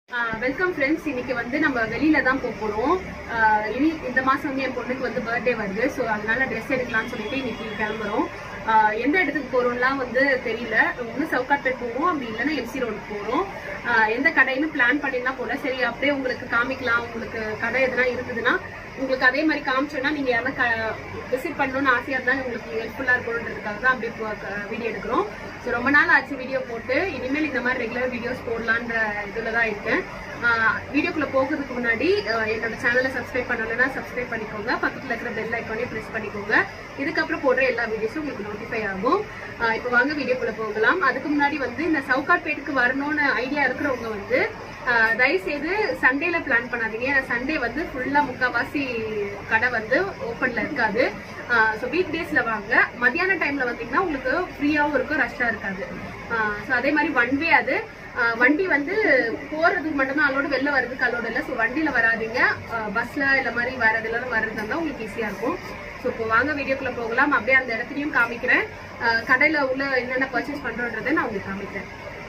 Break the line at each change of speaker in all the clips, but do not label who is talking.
Welcome friends இன்னைக்கு வந்து நம்ம வெளியில தான் போக போறோம் ஆஹ் இனி இந்த மாசம் வந்து என் பொண்ணுக்கு வந்து பர்த்டே வருது ஸோ அதனால ட்ரெஸ் எடுக்கலாம்னு சொல்லிட்டு இன்னைக்கு கிளம்புறோம் ஆஹ் எந்த இடத்துக்கு போறோம்லாம் வந்து தெரியல ஒன்று சவுகாட்பேட் போவோம் அப்படி இல்லைன்னா எம்சி ரோடு போறோம் ஆஹ் எந்த கடைன்னு பிளான் பண்ணிலாம் போல சரி அப்படியே உங்களுக்கு காமிக்கலாம் உங்களுக்கு கடை எதுனா இருக்குதுன்னா உங்களுக்கு அதே மாதிரி காமிச்சோன்னா நீங்க யாரா விசிட் பண்ணணும்னு ஆசையா இருந்தா உங்களுக்கு ஹெல்ப்ஃபுல்லா இருக்கணுன்றதுக்காக தான் அப்படியே வீடியோ எடுக்கிறோம் ஸோ ரொம்ப நாள் ஆச்சு வீடியோ போட்டு இனிமேல் இந்த மாதிரி ரெகுலர் வீடியோஸ் போடலான்ற இதுல தான் இருக்கேன் வீடியோக்குள்ள போகிறதுக்கு முன்னாடி ஆஹ் என்னோட சேனலை சப்ஸ்கிரைப் பண்ணலைன்னா சப்ஸ்கிரைப் பண்ணிக்கோங்க பக்கத்துல இருக்கிற பெல் ஐக்கானே ப்ரெஸ் பண்ணிக்கோங்க இதுக்கப்புறம் போடுற எல்லா வீடியோஸும் உங்களுக்கு நோட்டிஃபை ஆகும் ஆஹ் இப்போ வாங்க வீடியோக்குள்ள போகலாம் அதுக்கு முன்னாடி வந்து இந்த சவுகாட்பேட்டுக்கு வரணும்னு ஐடியா இருக்கிறவங்க வந்து ஆஹ் தயவு செய்து சண்டேல பிளான் பண்ணாதீங்க ஏன்னா சண்டே வந்து ஃபுல்லா முக்காவாசி கடை வந்து ஓப்பன்ல இருக்காது ஸோ வீக் டேஸ்ல வாங்க மத்தியான டைம்ல வந்தீங்கன்னா உங்களுக்கு ஃப்ரீயாவும் இருக்கும் ரஷ்ஷா இருக்காது ஸோ அதே மாதிரி ஒன் வே அது ஆஹ் வண்டி வந்து போறதுக்கு மட்டும்தான் அலோடு வெளில வர்றதுக்கு அலோடு இல்லை ஸோ வண்டியில வராதீங்க பஸ்ல இல்ல மாதிரி வேற இதெல்லாம் வர்றதா இருந்தா உங்களுக்கு ஈஸியா இருக்கும் ஸோ இப்போ வாங்க வீடியோக்குள்ள போகலாம் அப்படியே அந்த இடத்துலயும் காமிக்கிறேன் ஆஹ் கடையில உள்ள என்னென்ன பர்ச்சேஸ் பண்றோன்றதை நான் உங்களுக்கு காமிக்கிறேன்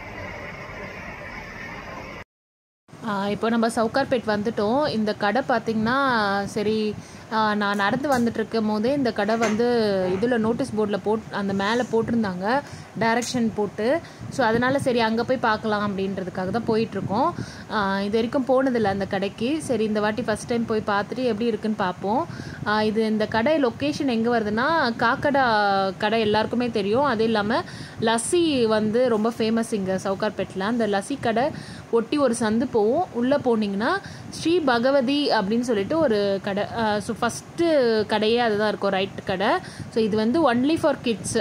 இப்போ நம்ம சவுகார்பேட் வந்துட்டோம் இந்த கடை பார்த்திங்கன்னா சரி ஆ, நான் நடந்து வந்துட்டு இருக்கும் போதே இந்த கடை வந்து இதில் நோட்டீஸ் போர்டில் போட் அந்த மேலே போட்டிருந்தாங்க டைரக்ஷன் போட்டு ஸோ அதனால் சரி அங்கே போய் பார்க்கலாம் அப்படின்றதுக்காக தான் போயிட்டுருக்கோம் இது வரைக்கும் போனதில்லை அந்த கடைக்கு சரி இந்த வாட்டி ஃபஸ்ட் டைம் போய் பார்த்துட்டு எப்படி இருக்குன்னு பார்ப்போம் ஆ, இது இந்த கடை லொக்கேஷன் எங்கே வருதுன்னா காக்கடா கடை எல்லாருக்குமே தெரியும் அது இல்லாமல் லஸ்ஸி வந்து ரொம்ப ஃபேமஸ் இங்கே சவுகார்பேட்டில் அந்த லஸ்ஸி கடை ஒட்டி ஒரு சந்து போகும் உள்ளே போனீங்கன்னா ஸ்ரீ பகவதி அப்படின்னு சொல்லிட்டு ஒரு கடை ஸோ ஃபஸ்ட்டு கடையே அதுதான் இருக்கும் ரைட் கடை ஸோ இது வந்து only for kids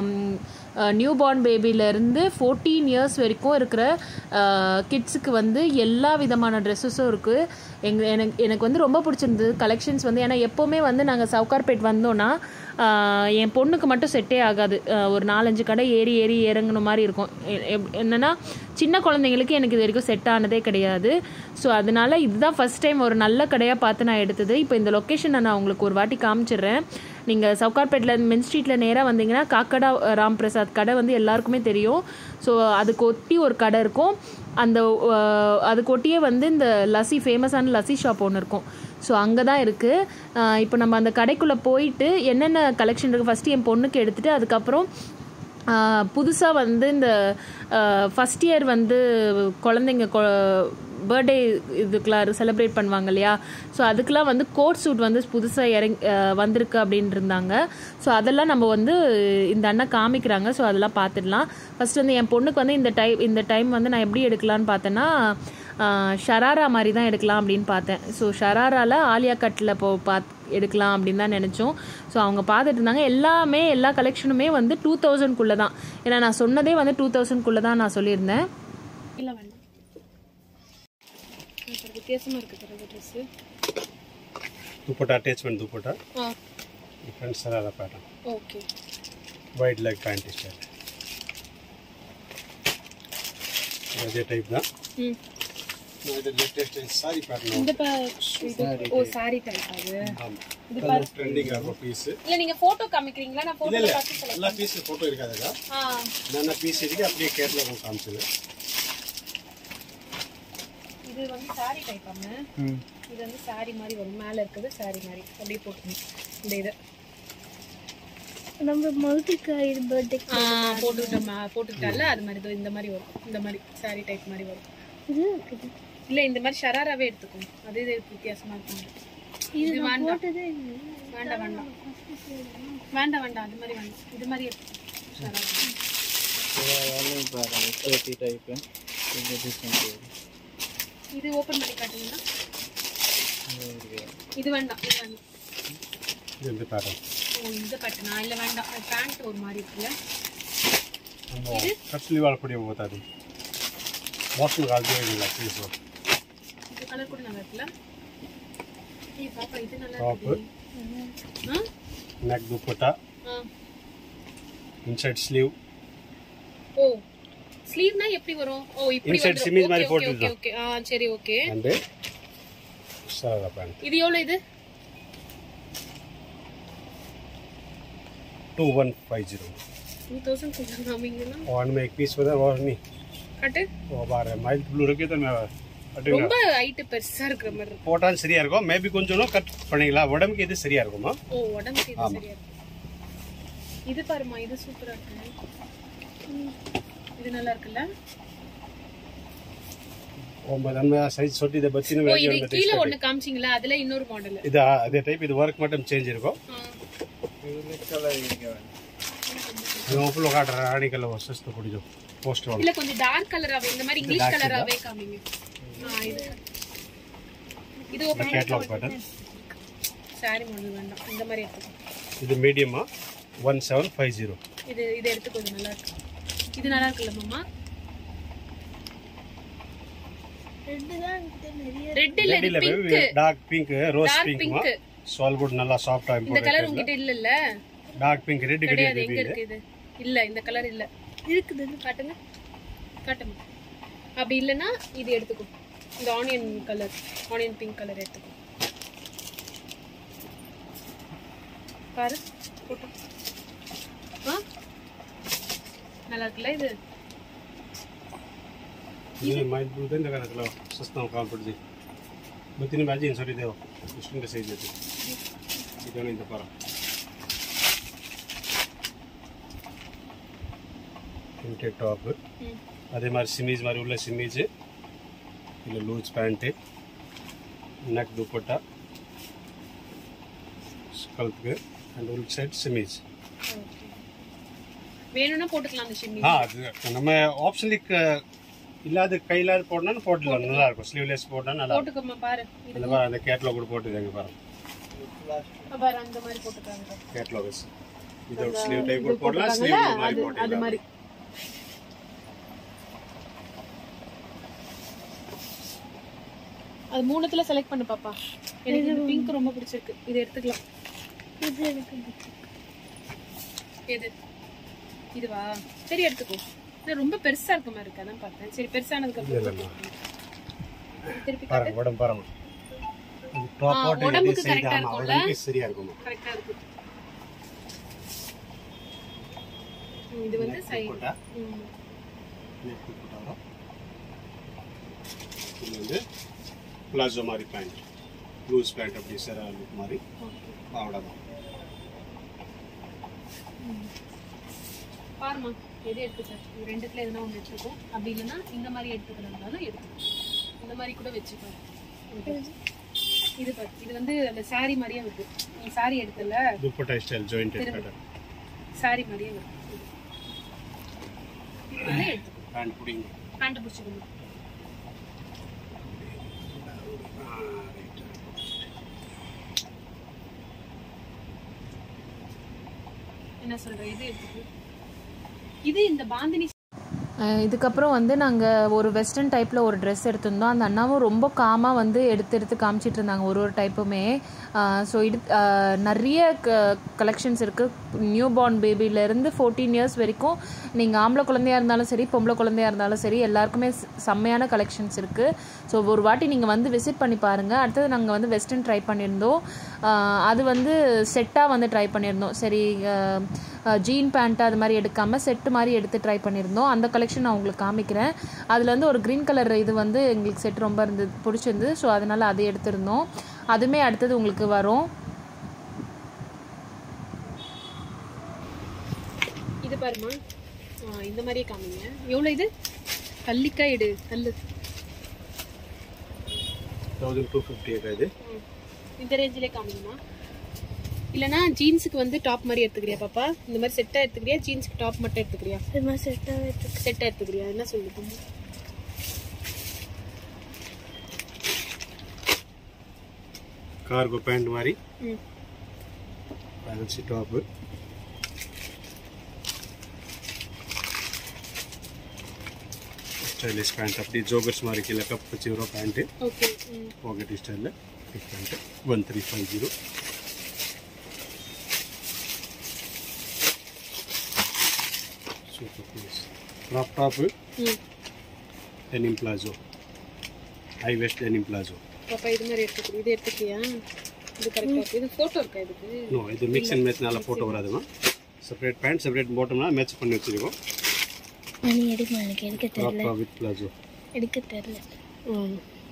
new born பேபிலேருந்து ஃபோர்டீன் இயர்ஸ் வரைக்கும் இருக்கிற கிட்ஸுக்கு வந்து எல்லா விதமான ட்ரெஸ்ஸஸும் இருக்குது எங்க எனக்கு எனக்கு வந்து ரொம்ப பிடிச்சிருந்தது கலெக்ஷன்ஸ் வந்து ஏன்னா எப்போவுமே வந்து நாங்கள் சவுகார்பேட் வந்தோன்னா ஆஹ் என் பொண்ணுக்கு மட்டும் செட்டே ஆகாது ஆஹ் ஒரு நாலஞ்சு கடை ஏறி ஏறி இறங்குன மாதிரி இருக்கும் எ- எப்- என்னன்னா சின்ன குழந்தைங்களுக்கு எனக்கு இது வரைக்கும் செட் ஆனதே கிடையாது ஸோ அதனால இதுதான் ஃபர்ஸ்ட் டைம் ஒரு நல்ல கடையாக பார்த்து நான் எடுத்தது இப்போ இந்த லொக்கேஷனை நான் உங்களுக்கு ஒரு வாட்டி காமிச்சிடுறேன் நீங்கள் சவுகார்பேட்டில் மென் ஸ்ட்ரீட்டில் நேராக வந்தீங்கன்னா காக்கடா ராம் பிரசாத் கடை வந்து எல்லாருக்குமே தெரியும் ஸோ அதுக்கு ஒட்டி ஒரு கடை இருக்கும் அந்த ஆஹ் அதுக்கு ஒட்டியே வந்து இந்த லஸ்ஸி ஃபேமஸான லஸ்ஸி ஷாப் ஒன்று இருக்கும் ஸோ அங்கே தான் இருக்குது இப்போ நம்ம அந்த கடைக்குள்ளே போயிட்டு என்னென்ன கலெக்ஷன் இருக்குது ஃபஸ்ட்டு என் பொண்ணுக்கு எடுத்துகிட்டு அதுக்கப்புறம் புதுசாக வந்து இந்த ஃபஸ்ட் இயர் வந்து குழந்தைங்க பர்த்டே இதுக்கெலாம் செலிப்ரேட் பண்ணுவாங்க இல்லையா ஸோ அதுக்கெலாம் வந்து கோட் சூட் வந்து புதுசாக இறங்கி அஹ், வந்திருக்கு அப்படின்னு இருந்தாங்க ஸோ அதெல்லாம் நம்ம வந்து இந்த அண்ணா காமிக்கிறாங்க ஸோ அதெல்லாம் பார்த்துடலாம் ஃபர்ஸ்ட் வந்து என் பொண்ணுக்கு வந்து இந்த டைம் இந்த டைம் வந்து நான் எப்படி எடுக்கலான்னு பார்த்தேன்னா ஆஹ், ஷராரா மாதிரி தான் எடுக்கலாம் அப்படின்னு பார்த்தேன் ஸோ ஷராராவில் ஆலியா கட்டில் போ பாத் எடுக்கலாம் அப்படின்னு தான் நினச்சோம் ஸோ அவங்க பார்த்துட்டு இருந்தாங்க எல்லாமே எல்லா கலெக்ஷனுமே வந்து டூ தௌசண்ட்குள்ளே தான் ஏன்னா நான் சொன்னதே வந்து டூ தௌசண்ட்குள்ளே தான் நான் சொல்லியிருந்தேன்
இல்ல வேண்டாம் வித்தியாசமா இருக்கு பிறகு dress
dupatta attachment dupatta different sharara pattern
okay
wide leg pant style ಅದೇ ಟೈಪ್ ದ
ம்
ಇದು ಲೇಟೆಸ್ಟ್ ಸಾರಿ ಪ್ಯಾಟರ್ನ್
இந்த ப- இது ஓ சாரி டைப் அது
ಟ್ರೆಂಡಿಂಗ್ ಆಗೋ ಪೀಸ್
இல்ல நீங்க போட்டோ காமிக்கிறீங்களா நான்
ಇಲ್ಲ
போட்டோ
ಇಲ್ಲ
பார்த்து சொல்லுங்க
ಎಲ್ಲ ಪೀಸ್ ಫೋಟೋ ಇರ್ಕಾದಾಗ
ஆ
ನನ್ನ ಪೀಸ್ ಇದಕ್ಕೆ அப்படியே ಕೇರಳ ಕಾಮಿಸಿದೆ
இது வந்து சாரி டைப் அம்ம இது வந்து சாரி மாதிரி வரும் மேல இருக்குது சாரி மாதிரி அப்படியே போட்டுக்கணும் இந்த இது
நம்ம மல்டிக்கு இது பர்த்டே
போட்டுக்கிட்டோம் போட்டுக்கிட்டால அது மாதிரி இதோ இந்த மாதிரி வரும் இந்த மாதிரி சாரி டைப் மாதிரி வரும்
இது இருக்குது
இல்ல இந்த மாதிரி ஷராராவே எடுத்துக்கும் அது இது வித்தியாசமா இருக்கும் இது வேண்டாம்
போட்டதே இல்லை
வேண்டாம் வேண்டாம் வேண்டாம் வேண்டாம் அது மாதிரி வேண்டாம் இது மாதிரி எடுத்துக்கோ ஷராரா இது ஓபன் பண்ணி காட்டுங்கன்னா இது வேண்டாம் இது வேண்டாம்
ಇದೊಂದು ಪ್ಯಾಟರ್ನ್
ஓ இந்த பட்டனா இல்ல வேண்டாம் பேண்ட் ஒரு மாதிரி இருக்குல்ல
ಕಟ್ ಸ್ಲೀವ್ ಪುಡಿ ಹೋಗ್ತಾ ಅದು ಮೋಸ್ಟ್ಲಿ ಕಾಲ್ದೇ ಇಲ್ಲ ಪೀಸ್
இந்த கலர் கூட நல்லா இருக்குல்ல ஏய் பாப்பா இது நல்லா
ಟಾಪ್
இருக்கு ஆ
ನೆಕ್ ದುಪ್ಪಟ್ಟ
ஆ
ಇನ್ಸೈಡ್ ಸ್ಲೀವ್
ஓ ஸ்லீவ்னா எப்படி வரும் ஓ இப்படி
Inside
வந்துரும்.
சிமிஸ்
Okay,
மாதிரி
okay,
போட்டுருக்கலாம்.
okay, okay. ஆ சரி ஓகே
ಅಂಡ್ ಸರಾರ ಪ್ಯಾಂಟ್
இது எவ்வளவு இது
two one five zero
two thousand கொஞ்சம் காமிங்கன்னா
और में एक पीस बता और नहीं
காட்டு
वो बार है माइल्ड ब्लू रखे तो मैं அப்படிங்களா
ரொம்ப ஹைட் பெருசா இருக்கிற மாதிரி இருக்கு
போட்டாலும் சரியா இருக்கும் மேபி கொஞ்சம் கட் பண்ணிக்கலாம் உடம்புக்கு இது சரியா இருக்குமா
ஓ உடம்புக்கு இது சரியா இருக்கு இது பாருமா இது சூப்பரா இருக்கு இது நல்லா இருக்குல்ல
ಒಬ್ಬ ನಮ್ಮ ಸೈಜ್ ಸೊಟ್ಟಿದೆ ಬಚ್ಚಿನ
ஓ இது கீழ ஒண்ணு காமிச்சீங்களா அதுல இன்னொரு மாடல்
ಇದು ಅದೇ ಟೈಪ್ ಇದು ವರ್ಕ್ ಮಟಮ್ ಚೇಂಜ್ ಇರಬೇಕು ನೀವು ಒಪ್ಪಲು ಕಾಟ್ರ ರಾಣಿಗೆಲ್ಲ ಹೊಸಸ್ತು ಕುಡಿದು ಪೋಸ್ಟ್
இல்ல கொஞ்சம் டார்க் கலராவே இந்த மாதிரி இங்கிலீஷ் கலராவே காமிங்க ஆ இது இது open
catalogue pattern
sari model வேண்டாம் இந்த மாதிரி எடுத்துக்கோ
ಇದು medium one seven five zero
இது இது எடுத்து கொஞ்சம் நல்லா இருக்கு இது நல்லா இருக்குல்ல மாமா
ரெண்டு தான் இருக்குது நிறைய
ரெட் இல்ல இது
ಇಲ್ಲ
pink
dark pink rose
dark
pink
pink
ಸ್ವಾಲ್ ಗುಡ್ ನಲ್ಲ ಸಾಫ್ಟ್
இந்த கலர்
ಆಗಿ
உங்ககிட்ட இல்ல இல்ல
ಡಾರ್ಕ್ ಪಿಂಕ್ ರೆಡ್ ಗಡಿ
கிடையாது எங்க இருக்கு இது இல்ல இந்த கலர் இல்ல
இருக்குது
காட்டுங்க காட்டுங்க அப்படி இல்லைன்னா இது எடுத்துக்கோ இந்த onion colour onion pink colour எடுத்துக்கோ பாரு போட்டோ ஆ நல்லா இருக்குல்ல இது
ಇದು ಮೈಲ್ ಬುಲ್ದಿಂದ ಕನಕಲ ಸಸ್ತ ಕಾಲ್ಪಡ್ದು ಬತ್ತಿನ ಬಾಜಿ ಏನು ಸರಿದೇವು ಇಷ್ಟುಂಟ ಸೈಜ್ ಐತಿ ಇದನ್ನು ಇಂದ ಪರ ಇಂಟೆಕ್ ಟಾಪ್
ம்.
அதே மாதிரி சிமீஸ் மாதிரி உள்ள சிமீஸ் இல்லை லூஸ் பேண்ட்டு நெக் துப்பட்டா ஸ்கல்ப்புக்கு அண்ட் உள் சைட் சிமீஸ்
ஓகே வேணும்னா போட்டுக்கலாம் அந்த ஷிம்மி
ஆ அது நம்ம ஆப்ஷனுக்கு இல்லாத கையில்லாத போடணும்னு போட்டுக்கலாம் நல்லா இருக்கும் ஸ்லீவ்லெஸ் போட்டா நல்லா இருக்கும்
போட்டுக்கோமா பாரு இது
அந்த மாதிரி அந்த கேட்லாக் கூட போட்டுருக்காங்க பாருங்க
பாரு அந்த மாதிரி போட்டுக்காங்க
கேட்லாக்ஸ் இது ஸ்லீவ் டைப் கூட போடலாம் ஸ்லீவ் மாதிரி
அது
போட்டுக்கலாம்
மாதிரி அது மூணுத்துல செலக்ட் பண்ணு பாப்பா எனக்கு இந்த பிங்க் ரொம்ப பிடிச்சிருக்கு இது எடுத்துக்கலாம்
இது எனக்கு
எது இதுவா சரி எடுத்துக்கோ இது ரொம்ப பெருசா இருக்க மாதிரி இருக்கு அதான் பார்த்தேன் சரி பெருசானதுக்கு அப்புறம்
இல்ல, இல்ல.
திருப்பி
பாருங்க உடம்பு பாருங்க டாப்
ஆ,
போட்டு
உடம்புக்கு
சைடு
correct ஆ
ஆமா
இருக்கும்ல?
உடம்புக்கு சரியா இருக்குமா
கரெக்டா இருக்கு ம், இது வந்து சைடு
போட்டா நெக் போட்டா வரும் இது வந்து பிளாசோ மாதிரி பேண்ட் லூஸ் பேண்ட் அப்படி சார் லுக் மாதிரி அவ்வளோதான்
பாருமா எது எடுத்துக்க இது ரெண்டுத்துல எதுனா ஒன்று எடுத்துக்கோ அப்படி இல்லைன்னா இந்த மாதிரி எடுத்துக்கிறதுனாலும் எடுத்துக்கோ இந்த மாதிரி கூட வச்சுக்கோ இது. இது பாரு இது வந்து அந்த saree மாதிரியே வருது நீ saree எடுத்தல
dupatta style jointed pattern
saree மாதிரியே வருது இது. இது வந்து எடுத்துக்கோ
பேண்ட் பிடிங்க
பேண்ட் பிடிச்சிக்கணும் என்ன சொல்ற இது எடுத்துக்கோ இது இந்த பாந்தினி
அஹ் இதுக்கப்புறம் வந்து நாங்கள் ஒரு வெஸ்டர்ன் டைப்பில் ஒரு ட்ரெஸ் எடுத்திருந்தோம் அந்த அண்ணாவும் ரொம்ப காமாக வந்து எடுத்து எடுத்து காமிச்சிட்டு இருந்தாங்க ஒரு ஒரு டைப்புமே ஸோ இது அஹ் நிறைய க கலெக்ஷன்ஸ் இருக்குது நியூ பார்ன் பேபிலேருந்து ஃபோர்டீன் இயர்ஸ் வரைக்கும் நீங்கள் ஆம்பளை குழந்தையா இருந்தாலும் சரி பொம்பளை குழந்தையா இருந்தாலும் சரி எல்லாருக்குமே செ- செம்மையான கலெக்ஷன்ஸ் இருக்குது ஸோ ஒரு வாட்டி நீங்கள் வந்து விசிட் பண்ணி பாருங்கள் அடுத்தது நாங்கள் வந்து வெஸ்டர்ன் ட்ரை பண்ணியிருந்தோம் அஹ் அது வந்து செட்டாக வந்து ட்ரை பண்ணியிருந்தோம் சரி ஜீன் பேண்ட் அது மாதிரி எடுக்காமல் செட்டு மாதிரி எடுத்து ட்ரை பண்ணியிருந்தோம் அந்த கலெக்ஷன் நான் உங்களுக்கு காமிக்கிறேன் அதில் வந்து ஒரு க்ரீன் கலர் இது வந்து எங்களுக்கு செட் ரொம்ப இருந்தது பிடிச்சிருந்து ஸோ அதனால் அதை எடுத்திருந்தோம் அதுவுமே அடுத்தது உங்களுக்கு வரும்
இது பாருமா ஆ, இந்த மாதிரியே காமிங்க எவ்வளோ இது கல்லிக்காய் எடு கல்லு
தௌசண்ட் டூ ஃபிஃப்டி இது
ம். இந்த ரேஞ்சிலே காமிங்கம்மா இல்லனா ஜீன்ஸுக்கு வந்து டாப் மாதிரி எடுத்துக்கிறியா பாப்பா இந்த மாதிரி செட்டா எடுத்துக்கிறியா ஜீன்ஸ்க்கு டாப் மட்டும் எடுத்துக்கிறியா
இது மாதிரி செட்டாக எடுத்து
செட்டா எடுத்துக்கிறியா என்ன சொல்லுது
கார்கோ பேண்ட் மாதிரி
ம்
ஃபேன்சி டாப்பு ஸ்டைலிஷ் பேண்ட் அப்படி ஜோகர்ஸ் மாதிரி கீழே கப் வச்சு வரும் பேண்ட்டு
ஓகே ம்
பாக்கெட் ஸ்டைலில் pant one three five zero super piece crop top
ம்
denim palazzo high waist denim palazzo
பாப்பா இது மாதிரி எடுத்துக்கிறியா இது எடுத்துக்கிறியா இது கரெக்டா இருக்கு இது போட்டோ இருக்கா இதுக்கு
நோ இது மிக்ஸ் அண்ட் மேட்ச் நல்லா போட்டு வராதுமா செப்பரேட் பேண்ட் செப்பரேட் போட்டோம்னா மேட்ச் பண்ணி வச்சிருக்கோம்
நீ எடுக்கணும் எனக்கு எடுக்க தெரியல
க்ராப் டாப் வித் பிளாசோ
எடுக்க தெரியல
ம்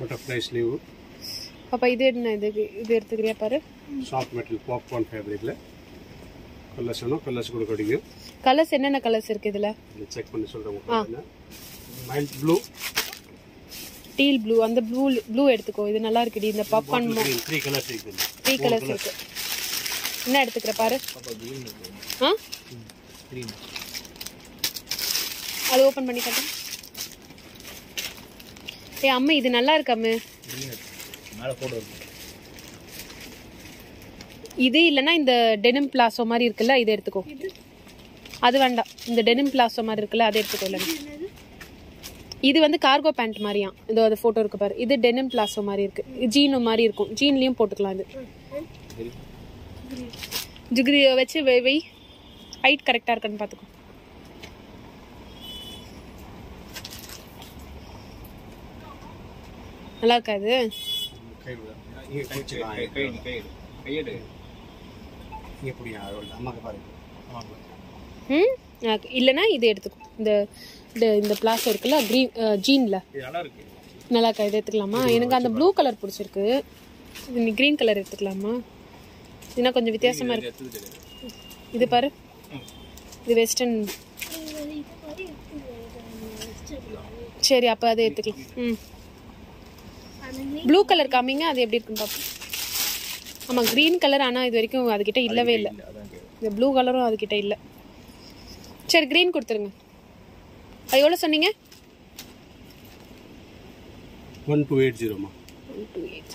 butterfly sleeve
பாப்பா இது என்ன இது இது எடுத்துக்கிறியா பாரு
சாஃப்ட் மெட்டல் பாப்கார்ன் ஃபேப்ரிக்கில் கலர்ஸ் வேணும் கலர்ஸ் கூட கிடைக்கும்
கலர்ஸ் என்னென்ன கலர்ஸ் இருக்கு இதுல
இதை செக் பண்ணி சொல்கிறேன் மைல்ட் ப்ளூ
டீல் ப்ளூ அந்த ப்ளூ ப்ளூ எடுத்துக்கோ இது நல்லா இருக்குடி இந்த பாப்கார்ன்
green த்ரீ கலர்ஸ் இருக்குது
த்ரீ கலர்ஸ் இருக்கு என்ன எடுத்துக்கிற பாரு ஆ அது ஓபன் பண்ணி காட்டு ஏய் அம்மா இது நல்லா இருக்கு அம்மு இது இல்லைன்னா இந்த டெனிம் பிளாசோ மாதிரி இருக்குல்ல இதை எடுத்துக்கோ அது வேண்டாம் இந்த டெனிம் பிளாசோ மாதிரி இருக்குல்ல அதை எடுத்துக்கோ இல்லைன்னா இது வந்து கார்கோ பேண்ட் மாதிரியா இதோ அது போட்டோ இருக்கு பாரு இது டெனிம் பிளாசோ மாதிரி இருக்கு ஜீனு மாதிரி இருக்கும் ஜீன்லயும் போட்டுக்கலாம் இது ஜிகிரி வச்சு வை வை ஹைட் கரெக்டா இருக்கான்னு பாத்துக்கோ நல்லா இருக்காது
இங்கே கை வச்சுக்கலாம் இங்கே பிடிங்க அம்மாக்கு பாருங்க
ம் எனக்கு இல்லைன்னா இது எடுத்துக்கோ இந்த இந்த- இந்த பிளாசோ இருக்குல்ல க்ரீன் ஜீன்ல
இது நல்லா இருக்கு
நல்லா இருக்கா இது எடுத்துக்கலாமா எனக்கு அந்த ப்ளூ கலர் பிடிச்சிருக்கு இது நீ க்ரீன் கலர் எடுத்துக்கலாமா இதுனா கொஞ்சம் வித்தியாசமா இருக்கு இது பாரு இது வெஸ்டர்ன் சரி அப்போ அதை எடுத்துக்கலாம் ம் ப்ளூ கலர் காமிங்க அது எப்படி இருக்குன்னு பார்ப்போம் ஆமாம் க்ரீன் கலர் ஆனால் இது வரைக்கும் அதுக்கிட்ட இல்லவே இல்லை இந்த ப்ளூ கலரும் அதுக்கிட்ட இல்லை சரி க்ரீன் கொடுத்துருங்க அது எவ்வளோ சொன்னீங்க
ஒன் டூ எயிட் ஜீரோமா
டூ எயிட்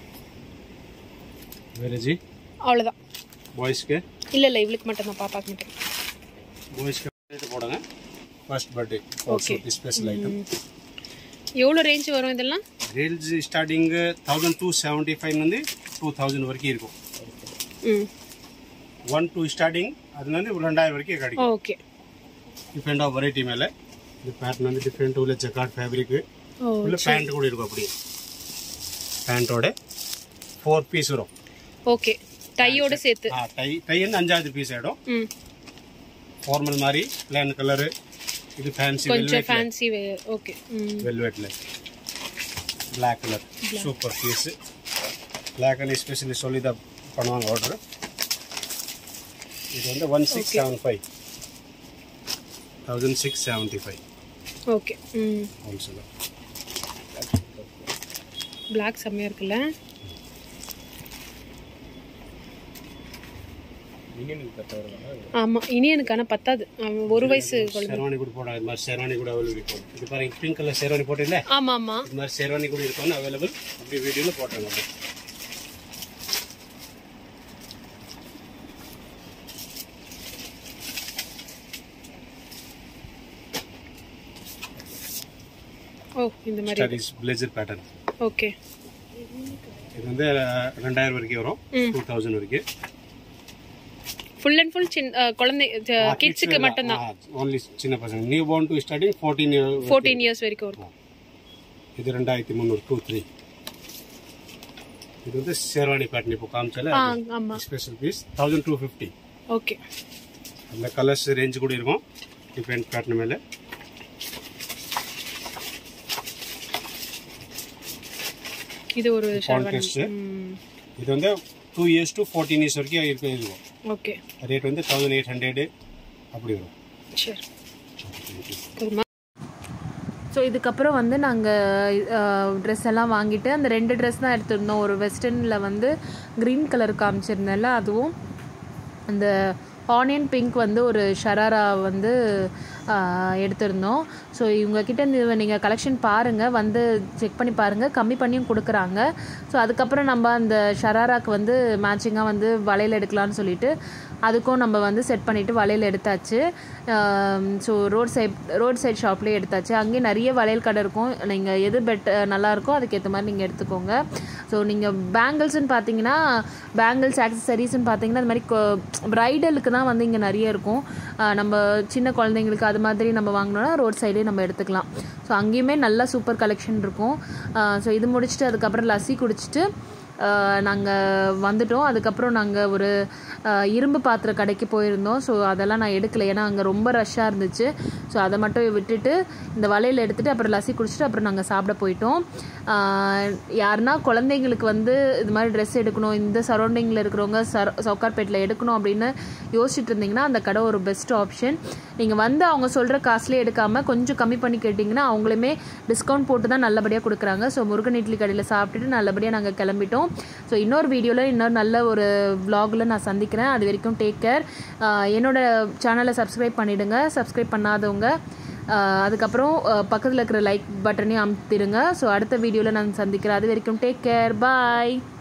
வேறு ஜி
அவ்வளோதான்
பாய்ஸ்க்கு
இல்லை இல்லை இவளுக்கு மட்டும் தான் பாப்பாக்கு மட்டும்
பாய்ஸ்க்கு ரேட்டு போடுங்க first birthday also special item
எவ்வளோ ரேஞ்ச் வரும் இதெல்லாம்
range starting thousand two seventy five నుండి టూ థౌజండ్ వరకు இருக்கும்
ம்
ஒன் டூ ஸ்டார்டிங் அது வந்து ரெண்டாயிரம் வரைக்கும் கிடைக்கும்
ஓகே
டிபெண்ட் ஆஃப் வெரைட்டி மேலே இந்த பேட்டர்ன் வந்து டிஃப்ரெண்ட் உள்ள ஜக்கார்ட் ஃபேப்ரிக்
ஓ
உள்ள பேண்ட் கூட இருக்கும் அப்படியே பேண்ட்டோட ஃபோர் பீஸ் வரும்
ஓகே டையோட சேர்த்து
ஆ டை டை வந்து அஞ்சாவது பீஸ் ஆகிடும்
ம்
ஃபார்மல் மாதிரி பிளான் கலரு இது ஃபேன்சி
கொஞ்சம்
வெல்வெட்
ஃபேன்சி ஓகே ம்
வெல்வெட்டில் black colour super piece black and especially சொல்லி தான் பண்ணுவாங்க ஆர்டர் இது வந்து one six seven five thousand six seventy five
okay ம்
ஹோல்சேலர்
பிளாக் செம்மையாக இருக்குல்ல ஆமாம் இனி எனக்கு ஆனால் பத்தாது அவன் ஒரு வயசு குழந்தை
ஷெர்வானி கூட போட இது மாதிரி ஷெர்வானி கூட அவைலபிள் இருக்கும் இது பாருங்க பிங்க் கலர் ஷெர்வானி போட்டில்ல
ஆமாம் ஆமாம்
இது மாதிரி ஷெர்வானி கூட இருக்கும் அவைலபிள் அப்படி வீடியோவில் போட்டாங்க அப்படி
ஓ இந்த மாதிரி
ஸ்டடிஸ் பிளேசர் பேட்டர்ன்
ஓகே
இது வந்து அஹ், ரெண்டாயிரம் வரைக்கும் வரும்
ம்.
டூ தௌசண்ட் வரைக்கும்
ஃபுல் அண்ட் ஃபுல் சின்ன அஹ், குழந்தை கிட்ஸுக்கு மட்டும்தான்
ஓன்லி சின்ன பசங்க new born to starting fourteen
fourteen years வரைக்கும் இருக்கும்
இது ரெண்டாயிரத்தி முந்நூறு டூ த்ரீ இது வந்து ஷேர்வானி பேட்டர்ன் இப்போ காமிச்சால
ஆ ஆமாம்
special piece thousand two fifty
okay
அந்த கலர்ஸ் ரேஞ்ச் கூட இருக்கும் டிஃப்ரெண்ட் பேட்டர்ன் மேலே
இது ஒரு ஷர்வானி
கான்டெஸ்ட் இது வந்து two years to fourteen years வரைக்கும் இருக்கும் இருக்கும்
ஓகே
ரேட் வந்து தௌசண்ட் எயிட் ஹண்ட்ரடு அப்படி வரும்
சரி போதுமா ஸோ இதுக்கப்புறம் வந்து நாங்கள் ட்ரெஸ் எல்லாம் வாங்கிட்டு அந்த ரெண்டு ட்ரெஸ் தான் எடுத்திருந்தோம் ஒரு வெஸ்டர்னில் வந்து க்ரீன் கலர் காமிச்சிருந்தேன்ல அதுவும் அந்த ஆனியன் பிங்க் வந்து ஒரு ஷராரா வந்து ஆஹ், எடுத்திருந்தோம் ஸோ இவங்கக்கிட்ட இந்த நீங்கள் கலெக்ஷன் பாருங்கள் வந்து செக் பண்ணி பாருங்கள் கம்மி பண்ணியும் கொடுக்குறாங்க ஸோ அதுக்கப்புறம் நம்ம அந்த ஷராராக்கு வந்து மேட்சிங்காக வந்து வளையல் எடுக்கலாம்னு சொல்லிட்டு அதுக்கும் நம்ம வந்து செட் பண்ணிவிட்டு வளையல் எடுத்தாச்சு so road side road side ஷாப்லேயே எடுத்தாச்சு அங்கேயே நிறைய வளையல் கடை இருக்கும் நீங்கள் எது பெட் நல்லா இருக்கோ அதுக்கேற்ற மாதிரி நீங்கள் எடுத்துக்கோங்க ஸோ நீங்கள் பேங்கிள்ஸ்னு பார்த்தீங்கன்னா பேங்கிள்ஸ் ஆக்சசரிஸ்னு பார்த்தீங்கன்னா அது மாதிரி ப்ரைடலுக்கு தான் வந்து இங்கே நிறைய இருக்கும் ஆஹ் நம்ம சின்ன குழந்தைங்களுக்கு அது மாதிரி நம்ம வாங்கினோன்னா ரோட் சைடே நம்ம எடுத்துக்கலாம் ஸோ அங்கேயுமே நல்லா சூப்பர் கலெக்ஷன் இருக்கும் ஸோ இது முடிச்சுட்டு அதுக்கப்புறம் லஸ்ஸி குடிச்சிட்டு நாங்கள் வந்துட்டோம் அதுக்கப்புறம் நாங்கள் ஒரு ஆஹ், இரும்பு பாத்திர கடைக்கு போயிருந்தோம் ஸோ அதெல்லாம் நான் எடுக்கல ஏன்னா அங்கே ரொம்ப ரஷ்ஷாக இருந்துச்சு ஸோ அதை மட்டும் விட்டுட்டு இந்த வலையில் எடுத்துட்டு அப்புறம் லஸ்ஸி குடிச்சிட்டு அப்புறம் நாங்கள் சாப்பிட போயிட்டோம் ஆஹ், யாருன்னா குழந்தைங்களுக்கு வந்து இது மாதிரி ட்ரெஸ் எடுக்கணும் இந்த சரௌண்டிங்கில் இருக்கிறவங்க சர சவுக்கார்பேட்டில் எடுக்கணும் அப்படின்னு யோசிச்சுட்டு இருந்தீங்கன்னா அந்த கடை ஒரு பெஸ்ட் ஆப்ஷன் நீங்கள் வந்து அவங்க சொல்கிற காசுலேயே எடுக்காமல் கொஞ்சம் கம்மி பண்ணி கேட்டிங்கன்னா அவங்களுமே டிஸ்கவுண்ட் போட்டு தான் நல்லபடியாக கொடுக்குறாங்க ஸோ முருகன் இட்லி கடையில் சாப்பிட்டுட்டு நல்லபடியாக நாங்கள் கிளம்பிட்டோம் ஸோ இன்னொரு வீடியோவில் இன்னொரு நல்ல ஒரு vlogல நான் சந்திக்கிறேன் அது வரைக்கும் டேக் கேர் என்னோட சேனலை சப்ஸ்கிரைப் பண்ணிவிடுங்க சப்ஸ்கிரைப் பண்ணாதவங்க ஆஹ் அதுக்கப்புறம் பக்கத்தில் இருக்கிற லைக் பட்டனையும் அமுத்திடுங்க ஸோ அடுத்த வீடியோவில் நான் சந்திக்கிறேன் அது வரைக்கும் டேக் கேர் பாய்